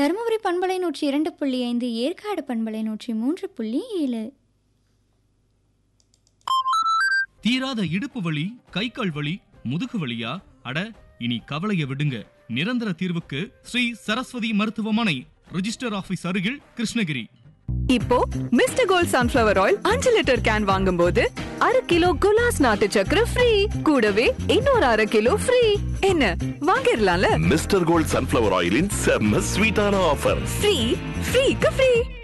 தருமபுரி பண்பலை நூற்றி இரண்டு புள்ளி ஐந்து ஏற்காடு பண்பலை நூற்றி மூன்று புள்ளி ஏழு தீராத இடுப்பு வலி கை கால் வலி முதுகு வலியா அட இனி கவலைய விடுங்க நிரந்தர தீர்வுக்கு ஸ்ரீ சரஸ்வதி மருத்துவமனை ரிஜிஸ்டர் ஆபீஸ் அருகில் கிருஷ்ணகிரி இப்போ மிஸ்டர் கோல்ட் சன்ஃபிளவர் ஆயில் அஞ்சு லிட்டர் கேன் வாங்கும்போது அரை கிலோ குலாஸ் நாட்டு சக்கரை ஃப்ரீ கூடவே இன்னொரு அரை கிலோ ஃப்ரீ என்ன வாங்கிடலாம்ல மிஸ்டர் கோல்ட் சன்ஃபிளவர் ஆயிலின் செம்ம ஸ்வீட்டான ஆஃபர் ஃப்ரீ ஃப்ரீக்கு ஃப்ரீ